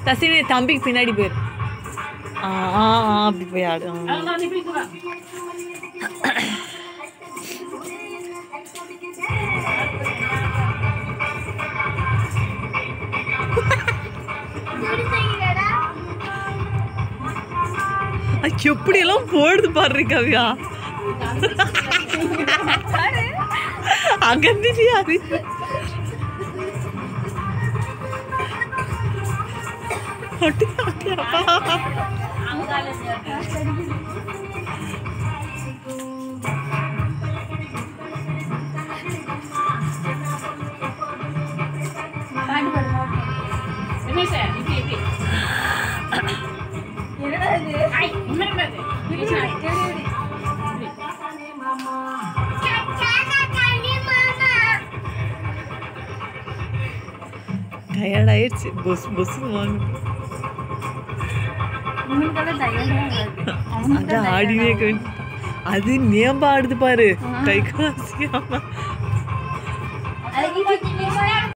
தசினி தம்பிக்கு பின்னாடி போயிரு ஆ ஆ ஆ, அப்படி போய் ஆடு ஆ. அவ்வளவுதான், இப்படி தூரா. ஐ, எப்படியெல்லாம் போடுது பாரு கவியா அகந்திரியா அது அடி, அடி, அப்பா. தினேஷ், இப்படி, இப்படி. ஐ, முன்னாடி பாரு. தினேஷ், இப்படி. டயர்ட் ஆயிடுச்சு பொஸ் பொஸ் வாங்க அது ஆடினே இருக்க வேண்டியது. அது நேம்பா ஆடுது பாரு கை காசியாம அது